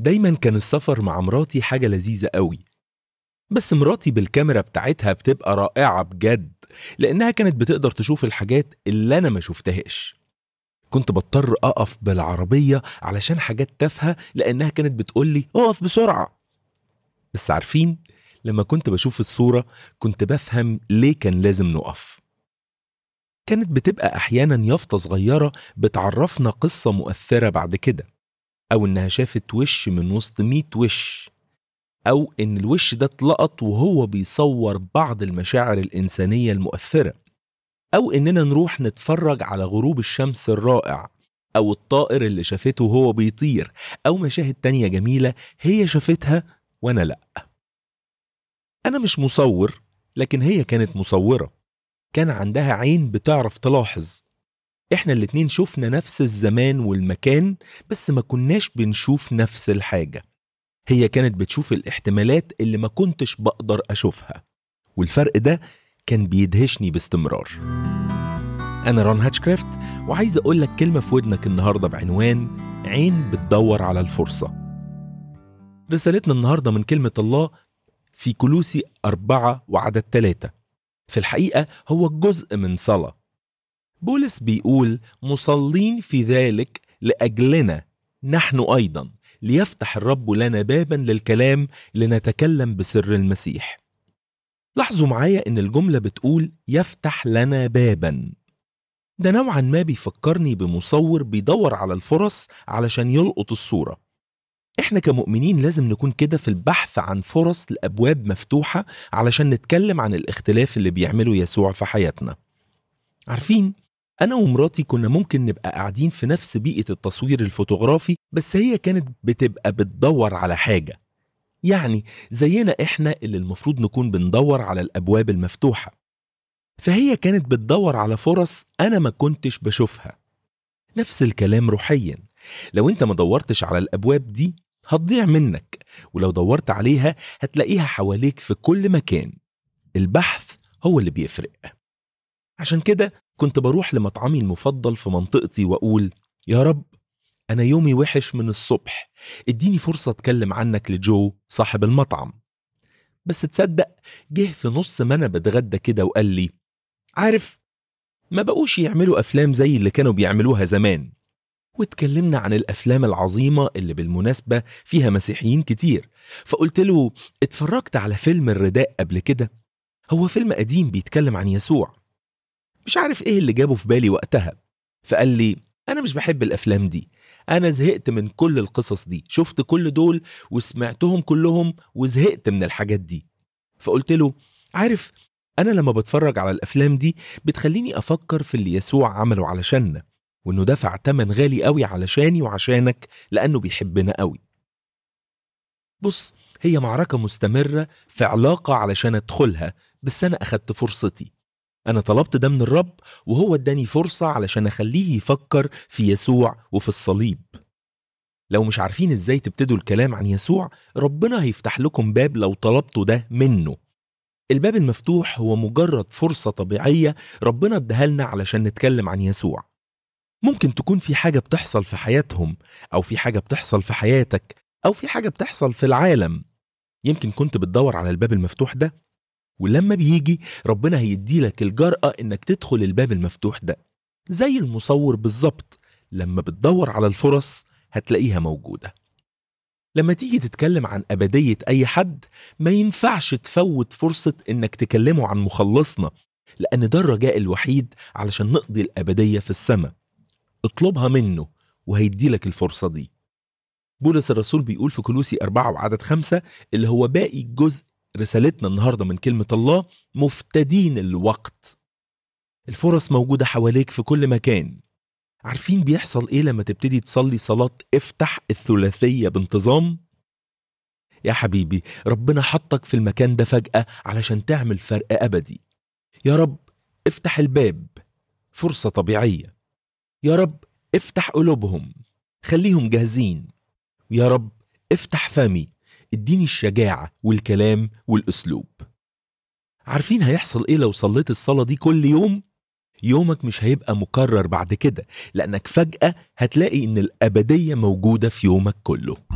دايما كان السفر مع مراتي حاجة لذيذة قوي بس مراتي بالكاميرا بتاعتها بتبقى رائعة بجد لأنها كانت بتقدر تشوف الحاجات اللي أنا ما شفتهاش كنت بضطر أقف بالعربية علشان حاجات تافهة لأنها كانت بتقولي أقف بسرعة بس عارفين لما كنت بشوف الصورة كنت بفهم ليه كان لازم نقف كانت بتبقى أحيانا يافطة صغيرة بتعرفنا قصة مؤثرة بعد كده أو إنها شافت وش من وسط ميت وش أو إن الوش ده اتلقط وهو بيصور بعض المشاعر الإنسانية المؤثرة أو إننا نروح نتفرج على غروب الشمس الرائع أو الطائر اللي شافته وهو بيطير أو مشاهد تانية جميلة هي شافتها وأنا لأ أنا مش مصور لكن هي كانت مصورة كان عندها عين بتعرف تلاحظ احنا الاتنين شفنا نفس الزمان والمكان بس ما كناش بنشوف نفس الحاجة هي كانت بتشوف الاحتمالات اللي ما كنتش بقدر أشوفها والفرق ده كان بيدهشني باستمرار أنا رون هاتشكرافت وعايز أقول لك كلمة في ودنك النهاردة بعنوان عين بتدور على الفرصة رسالتنا النهاردة من كلمة الله في كلوسي أربعة وعدد ثلاثة في الحقيقة هو جزء من صلاة بولس بيقول مصلين في ذلك لأجلنا نحن أيضا ليفتح الرب لنا بابا للكلام لنتكلم بسر المسيح لاحظوا معايا ان الجملة بتقول يفتح لنا بابا ده نوعا ما بيفكرني بمصور بيدور على الفرص علشان يلقط الصورة احنا كمؤمنين لازم نكون كده في البحث عن فرص لأبواب مفتوحة علشان نتكلم عن الاختلاف اللي بيعمله يسوع في حياتنا عارفين أنا ومراتي كنا ممكن نبقى قاعدين في نفس بيئة التصوير الفوتوغرافي بس هي كانت بتبقى بتدور على حاجة يعني زينا إحنا اللي المفروض نكون بندور على الأبواب المفتوحة فهي كانت بتدور على فرص أنا ما كنتش بشوفها نفس الكلام روحيا لو أنت ما دورتش على الأبواب دي هتضيع منك ولو دورت عليها هتلاقيها حواليك في كل مكان البحث هو اللي بيفرق عشان كده كنت بروح لمطعمي المفضل في منطقتي وأقول يا رب أنا يومي وحش من الصبح اديني فرصة أتكلم عنك لجو صاحب المطعم بس تصدق جه في نص ما أنا بتغدى كده وقال لي عارف ما بقوش يعملوا أفلام زي اللي كانوا بيعملوها زمان واتكلمنا عن الأفلام العظيمة اللي بالمناسبة فيها مسيحيين كتير فقلت له اتفرجت على فيلم الرداء قبل كده هو فيلم قديم بيتكلم عن يسوع مش عارف ايه اللي جابه في بالي وقتها فقال لي انا مش بحب الافلام دي انا زهقت من كل القصص دي شفت كل دول وسمعتهم كلهم وزهقت من الحاجات دي فقلت له عارف انا لما بتفرج على الافلام دي بتخليني افكر في اللي يسوع عمله علشاننا وانه دفع تمن غالي قوي علشاني وعشانك لانه بيحبنا قوي بص هي معركة مستمرة في علاقة علشان ادخلها بس انا اخدت فرصتي أنا طلبت ده من الرب وهو اداني فرصة علشان أخليه يفكر في يسوع وفي الصليب لو مش عارفين ازاي تبتدوا الكلام عن يسوع ربنا هيفتح لكم باب لو طلبتوا ده منه الباب المفتوح هو مجرد فرصة طبيعية ربنا اداها لنا علشان نتكلم عن يسوع ممكن تكون في حاجة بتحصل في حياتهم أو في حاجة بتحصل في حياتك أو في حاجة بتحصل في العالم يمكن كنت بتدور على الباب المفتوح ده ولما بيجي ربنا هيديلك الجرأة إنك تدخل الباب المفتوح ده زي المصور بالظبط لما بتدور على الفرص هتلاقيها موجودة لما تيجي تتكلم عن أبدية أي حد ما ينفعش تفوت فرصة إنك تكلمه عن مخلصنا لأن ده الرجاء الوحيد علشان نقضي الأبدية في السماء اطلبها منه وهيديلك الفرصة دي بولس الرسول بيقول في كلوسي أربعة وعدد خمسة اللي هو باقي جزء رسالتنا النهارده من كلمة الله مفتدين الوقت. الفرص موجودة حواليك في كل مكان. عارفين بيحصل ايه لما تبتدي تصلي صلاة افتح الثلاثية بانتظام؟ يا حبيبي ربنا حطك في المكان ده فجأة علشان تعمل فرق أبدي. يا رب افتح الباب فرصة طبيعية. يا رب افتح قلوبهم خليهم جاهزين. يا رب افتح فمي اديني الشجاعة والكلام والأسلوب عارفين هيحصل إيه لو صليت الصلاة دي كل يوم؟ يومك مش هيبقى مكرر بعد كده لأنك فجأة هتلاقي إن الأبدية موجودة في يومك كله